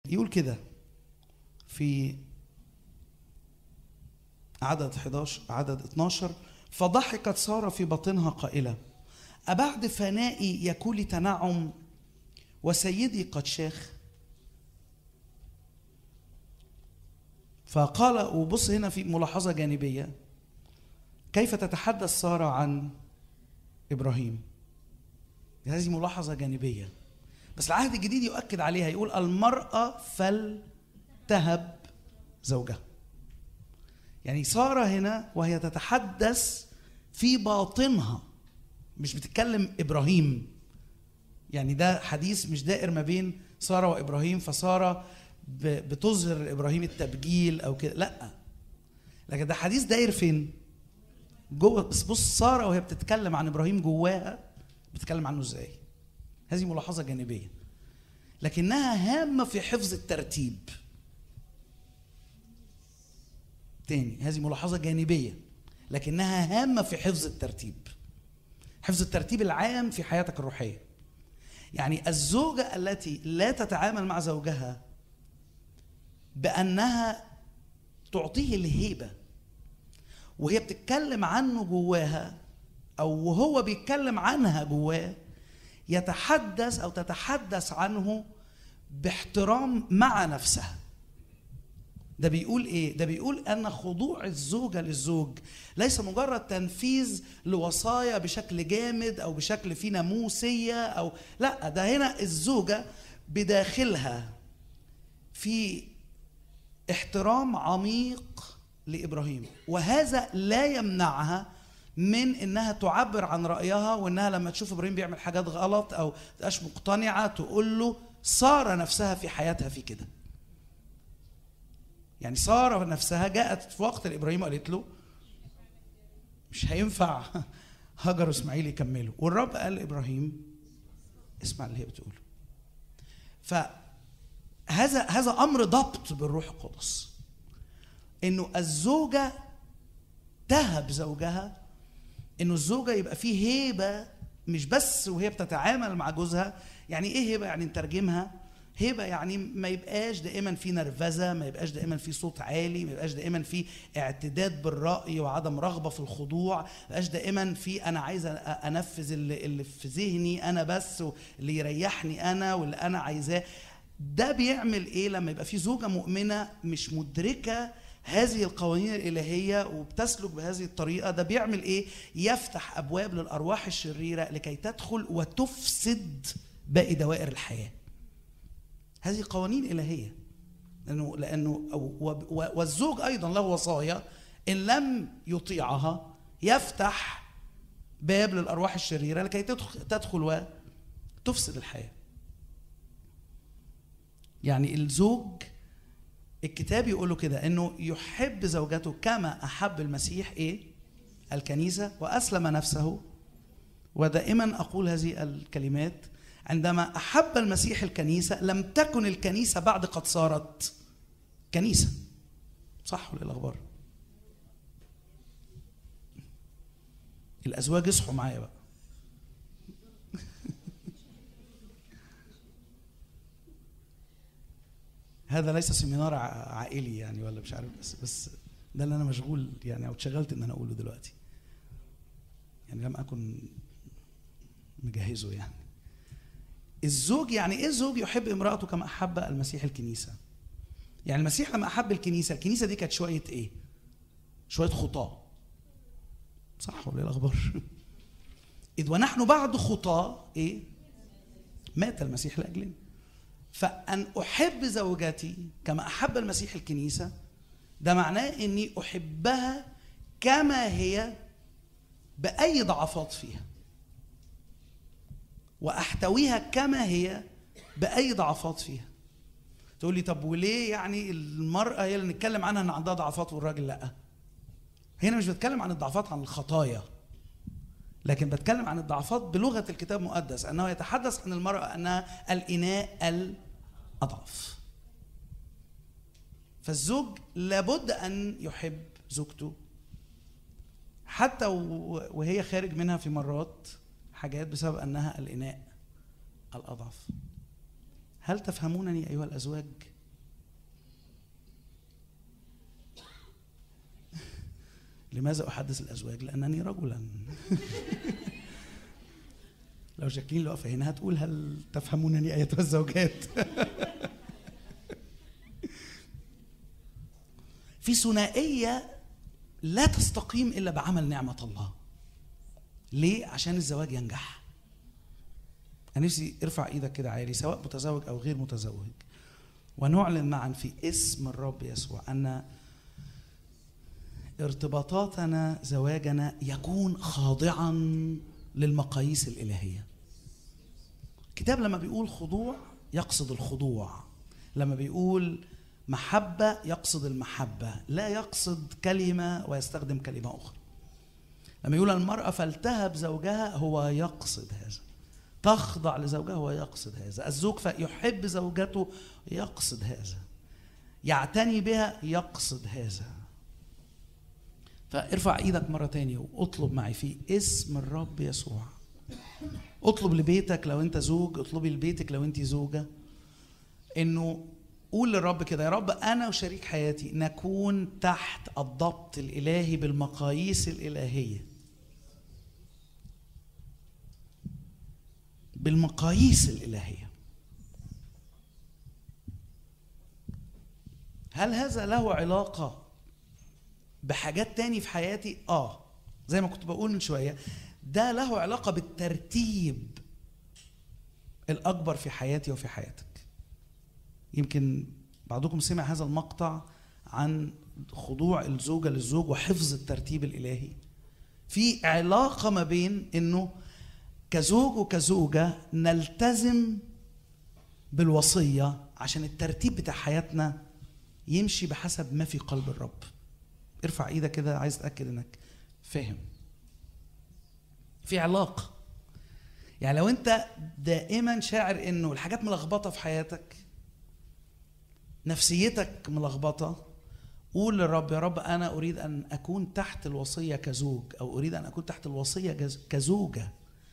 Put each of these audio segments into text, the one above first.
يقول كده في عدد 11 عدد 12 فضحكت سارة في باطنها قائلة أبعد فنائي يكون لي تنعم وسيدي قد شاخ فقال وبص هنا في ملاحظة جانبية كيف تتحدث سارة عن إبراهيم هذه ملاحظة جانبية بس العهد الجديد يؤكد عليها يقول المرأة فلتهب زوجها يعني سارة هنا وهي تتحدث في باطنها مش بتتكلم إبراهيم يعني ده حديث مش دائر ما بين سارة وإبراهيم فسارة بتظهر لإبراهيم التبجيل أو كده لأ لكن ده حديث داير فين؟ جوه بس بص سارة وهي بتتكلم عن إبراهيم جواها بتتكلم عنه إزاي؟ هذه ملاحظة جانبية لكنها هامة في حفظ الترتيب تاني هذه ملاحظة جانبية لكنها هامة في حفظ الترتيب حفظ الترتيب العام في حياتك الروحية يعني الزوجة التي لا تتعامل مع زوجها بأنها تعطيه الهيبة وهي بتتكلم عنه جواها أو وهو بيتكلم عنها جواه يتحدث أو تتحدث عنه باحترام مع نفسها ده بيقول ايه ده بيقول ان خضوع الزوجه للزوج ليس مجرد تنفيذ لوصايا بشكل جامد او بشكل فيه ناموسيه او لا ده هنا الزوجه بداخلها في احترام عميق لابراهيم وهذا لا يمنعها من انها تعبر عن رايها وانها لما تشوف ابراهيم بيعمل حاجات غلط او تبقاش مقتنعه تقول له ساره نفسها في حياتها في كده يعني ساره نفسها جاءت في وقت لابراهيم وقالت له مش هينفع هاجر واسماعيل يكملوا والرب قال لابراهيم اسمع اللي هي بتقوله فهذا هذا امر ضبط بالروح القدس انه الزوجه تهب زوجها انه الزوجه يبقى فيه هيبه مش بس وهي بتتعامل مع جوزها يعني ايه هيبه يعني نترجمها هبه يعني ما يبقاش دائما في نرفزه ما يبقاش دائما في صوت عالي ما يبقاش دائما في اعتداد بالراي وعدم رغبه في الخضوع ما يبقاش دائما في انا عايز انفذ اللي, اللي في ذهني انا بس اللي يريحني انا واللي انا عايزاه ده بيعمل ايه لما يبقى في زوجه مؤمنه مش مدركه هذه القوانين الإلهية وبتسلك بهذه الطريقة ده بيعمل إيه؟ يفتح أبواب للأرواح الشريرة لكي تدخل وتفسد باقي دوائر الحياة هذه قوانين إلهية لأنه لأنه والزوج أيضا له وصايا إن لم يطيعها يفتح باب للأرواح الشريرة لكي تدخل وتفسد الحياة يعني الزوج الكتاب يقول له كده انه يحب زوجته كما احب المسيح ايه الكنيسه واسلم نفسه ودائما اقول هذه الكلمات عندما احب المسيح الكنيسه لم تكن الكنيسه بعد قد صارت كنيسه صح ولا الاخبار الازواج اصحوا معايا بقى هذا ليس سيمينار عائلي يعني ولا مش عارف بس بس ده اللي انا مشغول يعني او اتشغلت ان انا اقوله دلوقتي يعني لم اكن مجهزه يعني الزوج يعني ايه الزوج يحب امراته كما احب المسيح الكنيسه يعني المسيح لما احب الكنيسه الكنيسه دي كانت شويه ايه شويه خطاه صح ولا الاخبار اذ ونحن بعد خطاه ايه مات المسيح لاجلنا فأن أحب زوجتي كما أحب المسيح الكنيسة ده معناه إني أحبها كما هي بأي ضعفات فيها وأحتويها كما هي بأي ضعفات فيها تقول لي طب وليه يعني المرأة هي اللي نتكلم عنها إن عندها ضعفات والراجل لأ هنا مش بتكلم عن الضعفات عن الخطايا لكن بتكلم عن الضعفات بلغه الكتاب المقدس انه يتحدث عن المراه انها الاناء الاضعف فالزوج لابد ان يحب زوجته حتى وهي خارج منها في مرات حاجات بسبب انها الاناء الاضعف هل تفهمونني ايها الازواج لماذا احدث الازواج لانني رجلا لو جاكلين اللي واقفه هنا هتقول هل تفهمونني ايتها الزوجات في ثنائيه لا تستقيم الا بعمل نعمه الله ليه عشان الزواج ينجح انا نفسي ارفع ايدك كده عالي سواء متزوج او غير متزوج ونعلن معا في اسم الرب يسوع ان ارتباطاتنا زواجنا يكون خاضعا للمقاييس الالهيه الكتاب لما بيقول خضوع يقصد الخضوع لما بيقول محبه يقصد المحبه لا يقصد كلمه ويستخدم كلمه اخرى لما يقول المراه فلتهب زوجها هو يقصد هذا تخضع لزوجها هو يقصد هذا الزوج فيحب زوجته يقصد هذا يعتني بها يقصد هذا فارفع ايدك مرة تانية واطلب معي في اسم الرب يسوع اطلب لبيتك لو انت زوج اطلبي لبيتك لو انت زوجة انه قول للرب كده يا رب انا وشريك حياتي نكون تحت الضبط الالهي بالمقاييس الالهيه بالمقاييس الالهيه هل هذا له علاقه بحاجات تاني في حياتي اه زي ما كنت بقول من شويه ده له علاقه بالترتيب الاكبر في حياتي وفي حياتك يمكن بعضكم سمع هذا المقطع عن خضوع الزوجه للزوج وحفظ الترتيب الالهي في علاقه ما بين انه كزوج وكزوجه نلتزم بالوصيه عشان الترتيب بتاع حياتنا يمشي بحسب ما في قلب الرب ارفع ايدك كده عايز اتاكد انك فاهم في علاقه يعني لو انت دائما شاعر انه الحاجات ملخبطه في حياتك نفسيتك ملخبطه قول للرب يا رب انا اريد ان اكون تحت الوصيه كزوج او اريد ان اكون تحت الوصيه كزوجه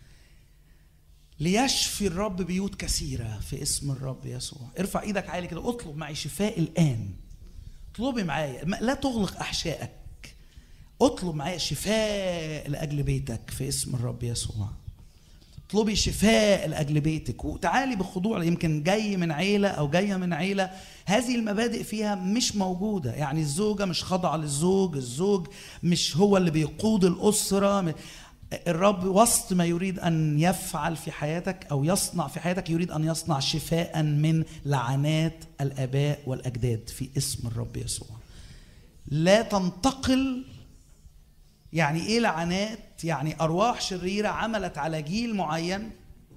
ليشفي الرب بيوت كثيره في اسم الرب يسوع ارفع ايدك عالي كده اطلب معي شفاء الان اطلبي معايا لا تغلق احشائك اطلب معايا شفاء لاجل بيتك في اسم الرب يسوع اطلبي شفاء لاجل بيتك وتعالي بخضوع يمكن جاي من عيله او جايه من عيله هذه المبادئ فيها مش موجوده يعني الزوجه مش خاضعه للزوج الزوج مش هو اللي بيقود الاسره الرب وسط ما يريد ان يفعل في حياتك او يصنع في حياتك يريد ان يصنع شفاء من لعنات الاباء والاجداد في اسم الرب يسوع لا تنتقل يعني ايه لعنات يعني ارواح شريره عملت على جيل معين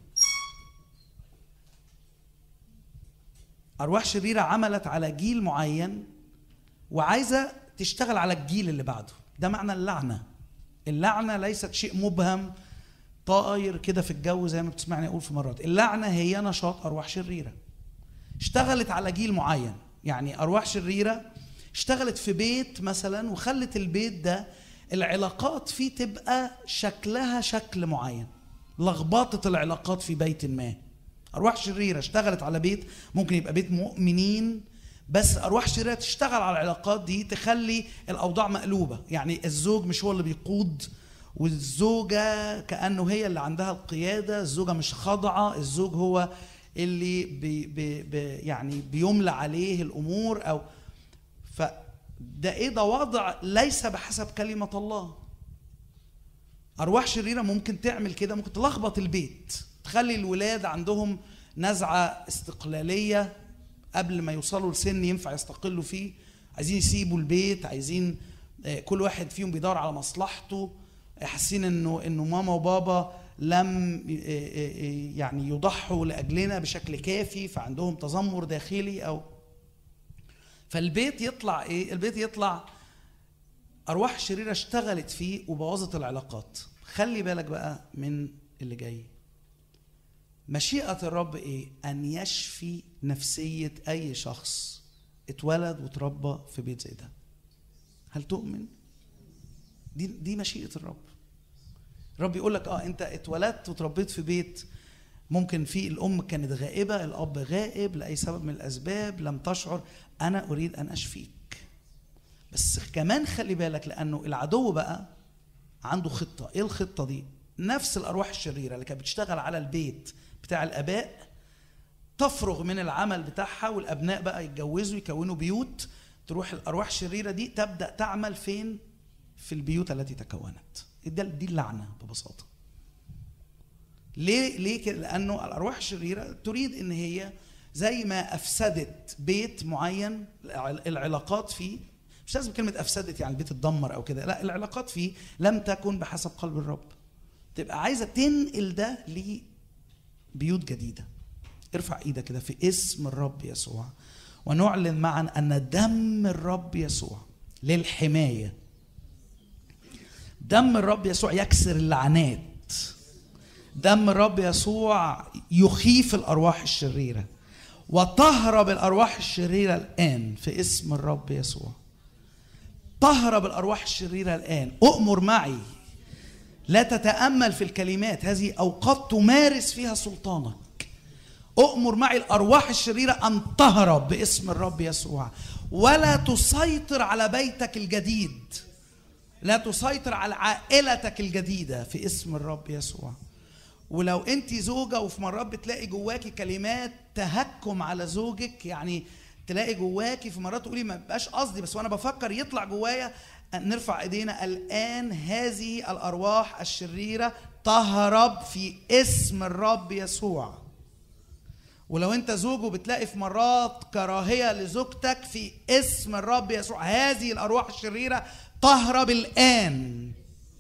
ارواح شريره عملت على جيل معين وعايزه تشتغل على الجيل اللي بعده ده معنى اللعنه اللعنه ليست شيء مبهم طاير كده في الجو زي ما بتسمعني اقول في مرات اللعنه هي نشاط ارواح شريره اشتغلت على جيل معين يعني ارواح شريره اشتغلت في بيت مثلا وخلت البيت ده العلاقات فيه تبقى شكلها شكل معين لخبطه العلاقات في بيت ما ارواح شريره اشتغلت على بيت ممكن يبقى بيت مؤمنين بس ارواح شريره تشتغل على العلاقات دي تخلي الاوضاع مقلوبه يعني الزوج مش هو اللي بيقود والزوجه كانه هي اللي عندها القياده الزوجه مش خاضعه الزوج هو اللي بي بي بي يعني بيملى عليه الامور او فده ايه ده وضع ليس بحسب كلمه الله ارواح شريره ممكن تعمل كده ممكن تلخبط البيت تخلي الولاد عندهم نزعه استقلاليه قبل ما يوصلوا لسن ينفع يستقلوا فيه عايزين يسيبوا البيت عايزين آه، كل واحد فيهم بيدور على مصلحته حاسين انه انه ماما وبابا لم آه، آه، يعني يضحوا لاجلنا بشكل كافي فعندهم تذمر داخلي او فالبيت يطلع ايه البيت يطلع ارواح شريره اشتغلت فيه وبوظت العلاقات خلي بالك بقى من اللي جاي مشيئة الرب إيه؟ أن يشفي نفسية أي شخص اتولد وتربى في بيت زي ده. هل تؤمن؟ دي دي مشيئة الرب. الرب يقول لك اه انت اتولدت وتربيت في بيت ممكن في الام كانت غائبه الاب غائب لاي سبب من الاسباب لم تشعر انا اريد ان اشفيك بس كمان خلي بالك لانه العدو بقى عنده خطه ايه الخطه دي نفس الارواح الشريره اللي كانت بتشتغل على البيت بتاع الاباء تفرغ من العمل بتاعها والابناء بقى يتجوزوا يكونوا بيوت تروح الارواح الشريره دي تبدا تعمل فين في البيوت التي تكونت ده دي اللعنه ببساطه ليه ليه كده لانه الارواح الشريره تريد ان هي زي ما افسدت بيت معين العلاقات فيه مش لازم كلمه افسدت يعني البيت اتدمر او كده لا العلاقات فيه لم تكن بحسب قلب الرب تبقى عايزه تنقل ده لبيوت جديده ارفع ايدك كده في اسم الرب يسوع ونعلن معا ان دم الرب يسوع للحمايه دم الرب يسوع يكسر اللعنات دم الرب يسوع يخيف الارواح الشريره وتهرب الارواح الشريره الان في اسم الرب يسوع تهرب الارواح الشريره الان اؤمر معي لا تتامل في الكلمات هذه اوقات تمارس فيها سلطانك اؤمر معي الارواح الشريره ان تهرب باسم الرب يسوع ولا تسيطر على بيتك الجديد لا تسيطر على عائلتك الجديده في اسم الرب يسوع ولو انت زوجه وفي مرات بتلاقي جواكي كلمات تهكم على زوجك يعني تلاقي جواكي في مرات تقولي ما بقاش قصدي بس وانا بفكر يطلع جوايا نرفع ايدينا الان هذه الارواح الشريره تهرب في اسم الرب يسوع ولو انت زوج وبتلاقي في مرات كراهيه لزوجتك في اسم الرب يسوع هذه الارواح الشريره تهرب الان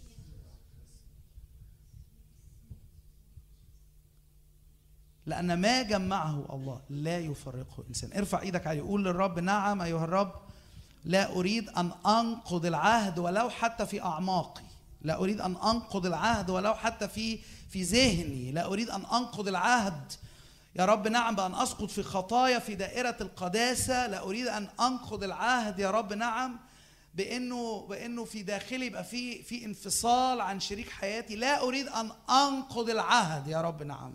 لأن ما جمعه الله لا يفرقه إنسان ارفع إيدك عليه قول للرب نعم أيها الرب لا أريد أن أنقض العهد ولو حتى في أعماقي لا أريد أن أنقض العهد ولو حتى في في ذهني لا أريد أن أنقض العهد يا رب نعم بأن أسقط في خطايا في دائرة القداسة لا أريد أن أنقض العهد يا رب نعم بانه بانه في داخلي يبقى في في انفصال عن شريك حياتي لا اريد ان انقض العهد يا رب نعم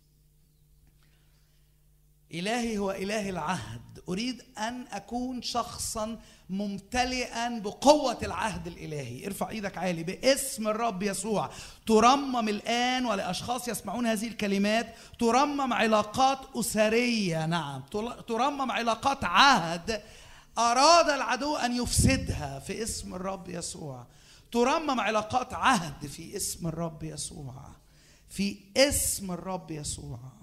إلهي هو إله العهد أريد أن أكون شخصا ممتلئا بقوة العهد الإلهي ارفع إيدك عالي باسم الرب يسوع ترمم الآن ولأشخاص يسمعون هذه الكلمات ترمم علاقات أسرية نعم ترمم علاقات عهد أراد العدو أن يفسدها في اسم الرب يسوع ترمم علاقات عهد في اسم الرب يسوع في اسم الرب يسوع